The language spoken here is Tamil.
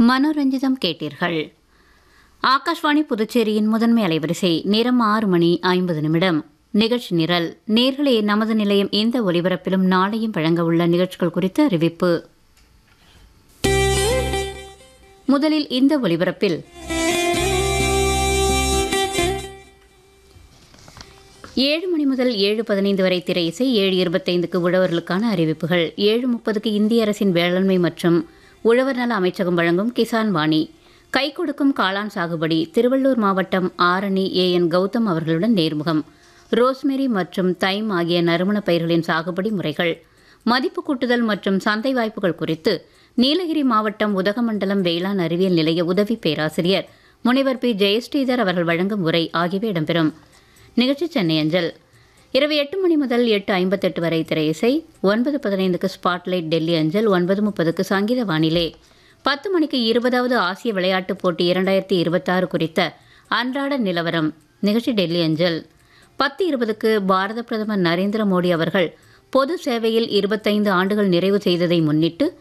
மனோரஞ்சிதம் கேட்டீர்கள் ஆகாஷ்வாணி புதுச்சேரியின் முதன்மை அலைவரிசை நேரம் ஆறு மணி ஐம்பது நிமிடம் நிகழ்ச்சி நிரல் நேர்களே நமது நிலையம் இந்த ஒலிபரப்பிலும் நாளையும் வழங்க உள்ள நிகழ்ச்சிகள் குறித்த அறிவிப்பு முதலில் இந்த ஒலிபரப்பில் ஏழு மணி முதல் ஏழு பதினைந்து வரை திரை இசை ஏழு இருபத்தைந்துக்கு உழவர்களுக்கான அறிவிப்புகள் ஏழு முப்பதுக்கு இந்திய அரசின் வேளாண்மை மற்றும் உழவர் நல அமைச்சகம் வழங்கும் கிசான் வாணி கை கொடுக்கும் காளான் சாகுபடி திருவள்ளூர் மாவட்டம் ஆரணி ஏ என் கௌதம் அவர்களுடன் நேர்முகம் ரோஸ்மெரி மற்றும் தைம் ஆகிய நறுமணப் பயிர்களின் சாகுபடி முறைகள் மதிப்பு கூட்டுதல் மற்றும் சந்தை வாய்ப்புகள் குறித்து நீலகிரி மாவட்டம் உதகமண்டலம் வேளாண் அறிவியல் நிலைய உதவி பேராசிரியர் முனைவர் பி ஜெயஸ்ரீதர் அவர்கள் வழங்கும் உரை ஆகியவை இடம்பெறும் நிகழ்ச்சி சென்னை அஞ்சல் இரவு எட்டு மணி முதல் எட்டு ஐம்பத்தெட்டு வரை திரை இசை ஒன்பது பதினைந்துக்கு ஸ்பாட்லைட் டெல்லி அஞ்சல் ஒன்பது முப்பதுக்கு சங்கீத வானிலை பத்து மணிக்கு இருபதாவது ஆசிய விளையாட்டுப் போட்டி இரண்டாயிரத்தி இருபத்தாறு குறித்த அன்றாட நிலவரம் நிகழ்ச்சி டெல்லி அஞ்சல் பத்து இருபதுக்கு பாரத பிரதமர் நரேந்திர மோடி அவர்கள் பொது சேவையில் இருபத்தைந்து ஆண்டுகள் நிறைவு செய்ததை முன்னிட்டு